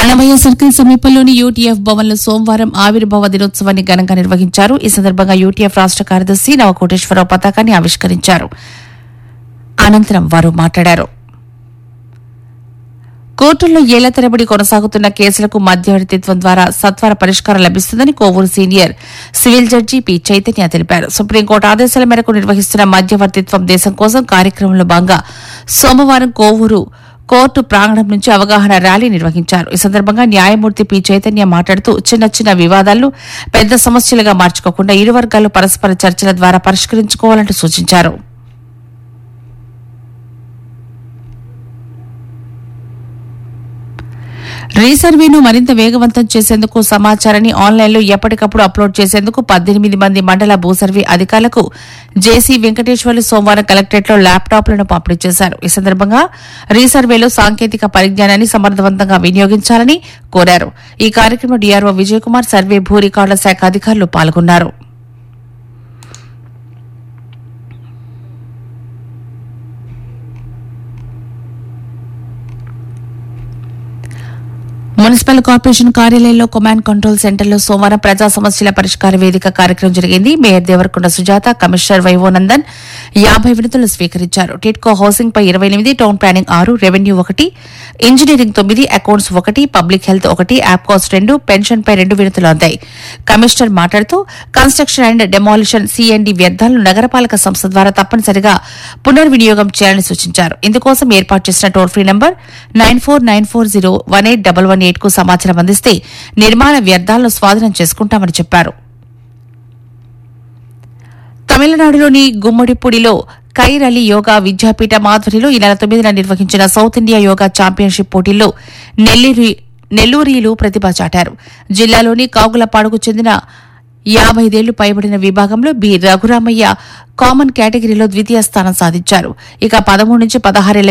Annamayya circle సమీపంలోని UTF భవన్లో సోమవారం ఆవిర్భావ దినోత్సవాన్ని ఘనంగా నిర్వహించారు ఈ సందర్భంగా యూటీఎఫ్ రాష్ట కార్యదర్శి నవకోటేశ్వరరావు పతాకాన్ని ఆవిష్కరించారు అనంతరం వారు మాట్లాడారు కోర్టుల్లో ఏళ్ల తరబడి కొనసాగుతున్న కేసులకు మధ్యవర్తిత్వం ద్వారా సత్వర పరిష్కారం లభిస్తుందని Kovur senior civil judge P Chaitanya తెలిపారు సుప్రీంకోర్టు ఆదేశాల మేరకు నిర్వహిస్తున్న మధ్యవర్తిత్వం దేశం కోసం కార్యక్రమంలో భాగంగా సోమవారం కోవూరు కోర్టు ప్రాంగణం నుంచి అవగాహన ర్యాలీ నిర్వహించారు ఈ సందర్భంగా న్యాయమూర్తి పి చైతన్య మాట్లాడుతూ చిన్న చిన్న వివాదాలను పెద్ద సమస్యలుగా మార్చుకోకుండా ఇరు వర్గాలు పరస్పర చర్చల ద్వారా పరిష్కరించుకోవాలంటూ సూచించారు రీసర్వేను మరింత వేగవంతం చేసేందుకు సమాచారాన్ని ఆన్లైన్లో ఎప్పటికప్పుడు అప్లోడ్ చేసేందుకు పద్దెనిమిది మంది మండల భూసర్వే అధికారులకు జేసీ వెంకటేశ్వర్లు సోమవారం కలెక్టరేట్లో ల్యాప్టాప్లను పంపిణీ చేశారు ఈ సందర్భంగా రీసర్వేలో సాంకేతిక పరిజ్ఞానాన్ని సమర్థవంతంగా వినియోగించాలని కోరారు ఈ కార్యక్రమంలో డీఆర్ఓ విజయకుమార్ సర్వే భూ రికార్డుల శాఖ అధికారులు పాల్గొన్నారు మున్సిపల్ కార్పొరేషన్ కార్యాలయంలో కమాండ్ కంట్రోల్ సెంటర్లో సోమవారం ప్రజా సమస్యల పరిష్కార వేదిక కార్యక్రమం జరిగింది మేయర్ దేవరకొండ సుజాత కమిషనర్ వైవోనందన్ యాభై వినతులు స్వీకరించారు టిట్కో హౌసింగ్ పై ఇరవై ఎనిమిది టౌన్ ప్లానింగ్ ఆరు రెవెన్యూ ఒకటి ఇంజనీరింగ్ తొమ్మిది అకౌంట్స్ ఒకటి పబ్లిక్ హెల్త్ ఒకటి యాప్కాస్ రెండు పెన్షన్ పై రెండు వినతులు అందాయి కమిషనర్ మాట్లాడుతూ కన్స్ట్రక్షన్ అండ్ డెమాలిషన్ సిఎండి వ్యర్థాలను నగరపాలక సంస్థ ద్వారా తప్పనిసరిగా పునర్వినియోగం చేయాలని సూచించారు ఇందుకోసం ఏర్పాటు చేసిన toll free number nine four nine four zero one eight double one eight కు సమాచారం అందిస్తే నిర్మాణ వ్యర్థాలను స్వాధీనం చేసుకుంటామని చెప్పారు తమిళనాడులోని గుమ్మడిపూడిలో కైర్ అలీ యోగా విద్యాపీఠం ఆధ్వర్యంలో ఈ నెల తొమ్మిదిన నిర్వహించిన సౌత్ ఇండియా యోగా ఛాంపియన్షిప్ పోటీల్లో నెల్లూరి నెల్లూరీలు ప్రతిభ చాటారు జిల్లాలోని కాగులపాడుకు చెందిన యాభైదేళ్లు పైబడిన విభాగంలో బి రఘురామయ్య కామన్ కేటగిరీలో ద్వితీయ స్థానం సాధించారు ఇక పదమూడు నుంచి పదహారేళ్ల